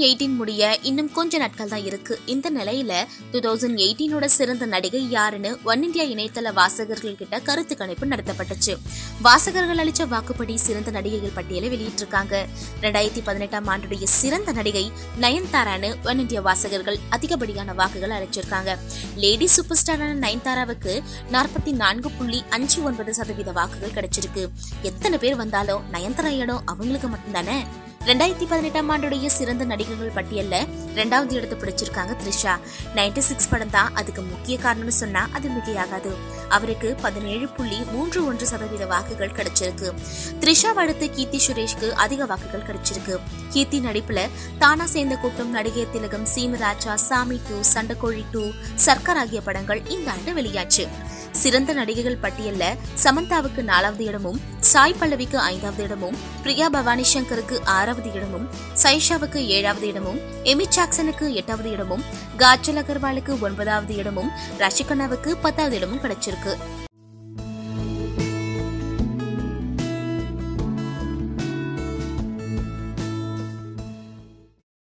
eighteen முடிய இன்னும் கொஞ்ச நாட்கள் தான் இருக்கு இந்த நிலையில டூ தௌசண்ட் எயிட்டீனோட சிறந்த நடிகை யாருன்னு ஒன் இந்தியா இணையதள வாசகர்கள் கிட்ட கருத்து கணிப்பு நடத்தப்பட்டுச்சு வாசகர்கள் அளிச்ச வாக்குப்படி சிறந்த நடிகைகள் பட்டியலை வெளியிட்டிருக்காங்க ரெண்டாயிரத்தி பதினெட்டாம் ஆண்டுடைய சிறந்த நடிகை நயன்தாரான்னு ஒன் இந்தியா வாசகர்கள் அதிகப்படியான வாக்குகள் அளிச்சிருக்காங்க லேடி சூப்பர் ஸ்டாரான நயன்தாராவுக்கு நாற்பத்தி நான்கு புள்ளி அஞ்சு ஒன்பது சதவீத வாக்குகள் கிடைச்சிருக்கு எத்தனை பேர் வந்தாலும் நயன்தாரா இடம் அவங்களுக்கு மட்டும்தானே ரெண்டாயிரத்தி பதினெட்டாம் ஆண்டுடைய சிறந்த நடிகர்கள் பட்டியல்ல ரெண்டாவது இடத்தை பிடிச்சிருக்காங்க த்ரிஷா நைன்டி சிக்ஸ் படம் தான் அதுக்கு முக்கிய காரணம்னு சொன்னா அது மிகையாகாது அவருக்கு பதினேழு புள்ளி மூன்று ஒன்று சதவீத வாக்குகள் கிடைச்சிருக்கு த்ரிஷா அடுத்து கீர்த்தி சுரேஷ்க்கு அதிக வாக்குகள் கிடைச்சிருக்கு கீர்த்தி நடிப்புல தானா சேர்ந்த கூட்டம் நடிகர் திலகம் சீமராஜா சாமி டூ சண்டைக்கோழி டூ சர்க்கார் ஆகிய படங்கள் இந்த ஆண்டு வெளியாச்சு சிறந்த நடிகைகள் பட்டியல்ல சமந்தாவுக்கு நாலாவது இடமும் சாய் பல்லவிக்கு ஐந்தாவது இடமும் பிரியா பவானி சங்கருக்கு ஆறாவது இடமும் சைஷாவுக்கு ஏழாவது இடமும் எமி ஜாக்சனுக்கு எட்டாவது இடமும் காஜல் அகர்வாலுக்கு ஒன்பதாவது இடமும் ரஷிகண்ணாவுக்கு பத்தாவது இடமும் கிடைச்சிருக்கு